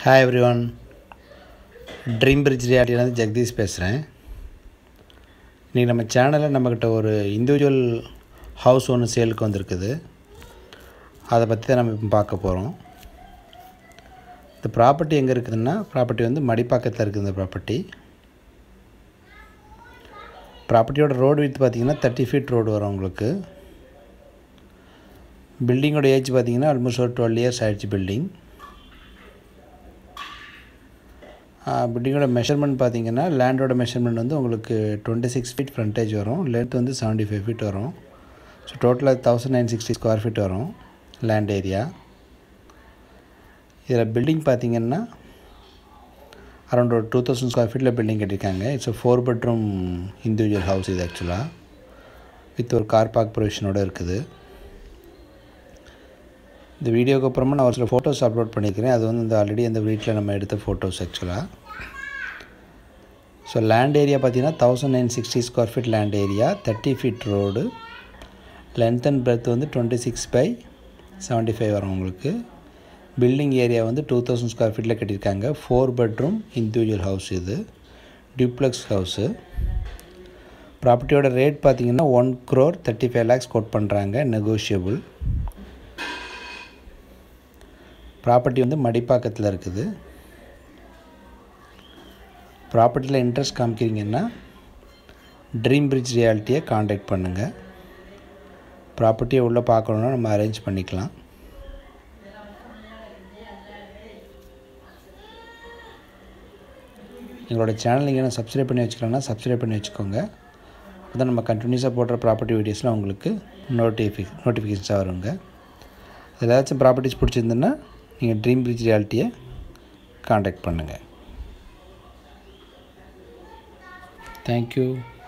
hi everyone Dream Bridge ரியாலிட்டிலேருந்து ஜெகதீஷ் பேசுகிறேன் இன்றைக்கி நம்ம சேனலில் நம்மக்கிட்ட ஒரு இண்டிவிஜுவல் ஹவுஸ் ஒன்று சேலுக்கு வந்திருக்குது அதை பற்றி தான் நம்ம இப்போ பார்க்க போகிறோம் இந்த ப்ராப்பர்ட்டி எங்கே இருக்குதுன்னா ப்ராப்பர்ட்டி வந்து மடிப்பாக்கத்தில் இருக்குது இந்த ப்ராப்பர்ட்டி ப்ராப்பர்ட்டியோட ரோடு வித் பார்த்திங்கன்னா தேர்ட்டி ஃபீட் ரோடு வரும் உங்களுக்கு பில்டிங்கோட ஏஜ் பார்த்திங்கன்னா ஆல்மோஸ்ட் ஒரு டுவெல் இயர்ஸ் ஆகிடுச்சு பில்டிங் பில்டிங்கோட மெஷர்மெண்ட் பார்த்தீங்கன்னா லேண்டோட மெஷர்மெண்ட் வந்து உங்களுக்கு டுவெண்ட்டி சிக்ஸ் ஃபீட் ஃப்ரண்டேஜ் வரும் லென்த் வந்து செவன்ட்டி ஃபைவ் ஃபீட் வரும் ஸோ டோட்டலாக thousand nine sixty square feet வரும் லேண்ட் ஏரியா இதில் பில்டிங் பார்த்தீங்கன்னா அரௌண்ட் ஒரு டூ தௌசண்ட் ஸ்கொயர் ஃபீட்டில் பில்டிங் கட்டியிருக்காங்க it's four bedroom individual house இது ஆக்சுவலாக வித் ஒரு கார் பார்க் ப்ரொவிஷனோடு இருக்குது இந்த வீடியோக்கு அப்புறமா நான் ஒரு சில ஃபோட்டோஸ் அப்லோட் பண்ணியிருக்கிறேன் அது வந்து இந்த ஆல்ரெடி அந்த வீட்டில் நம்ம எடுத்த ஃபோட்டோஸ் ஆக்சுவலாக ஸோ லேண்ட் ஏரியா பார்த்தீங்கன்னா thousand nine sixty square feet land area thirty feet road length and breadth வந்து twenty six by seventy five வரும் உங்களுக்கு பில்டிங் ஏரியா வந்து டூ தௌசண்ட் ஸ்கொயர் ஃபீட்டில் கட்டியிருக்காங்க ஃபோர் பெட்ரூம் இண்டிவிஜுவல் ஹவுஸ் இது duplex house ப்ராப்பர்ட்டியோட rate பார்த்தீங்கன்னா one crore thirty five lakhs quote பண்ணுறாங்க நெகோஷியபிள் ப்ராப்பர்ட்டி வந்து மடிப்பாக்கத்தில் இருக்குது ப்ராப்பர்ட்டியில் இன்ட்ரெஸ்ட் காமிக்கிறீங்கன்னா ட்ரீம் பிரிட்ஜ் ரியாலிட்டியை காண்டாக்ட் பண்ணுங்கள் ப்ராப்பர்ட்டியை உள்ளே பார்க்கணுன்னா நம்ம அரேஞ்ச் பண்ணிக்கலாம் எங்களோட சேனல் நீங்கள் என்ன சப்ஸ்கிரைப் பண்ணி வச்சுக்கலன்னா சப்ஸ்கிரைப் பண்ணி வச்சுக்கோங்க அப்போ தான் நம்ம கண்டினியூஸாக போடுற ப்ராப்பர்ட்டி வீடியோஸ்லாம் உங்களுக்கு நோட்டிஃபி நோட்டிஃபிகேஷன்ஸாக வருங்க ஏதாச்சும் ப்ராப்பர்ட்டிஸ் பிடிச்சிருந்துன்னா நீங்கள் ட்ரீம் பிரிட்ஜ் ரியாலிட்டியை காண்டாக்ட் பண்ணுங்கள் தேங்க்யூ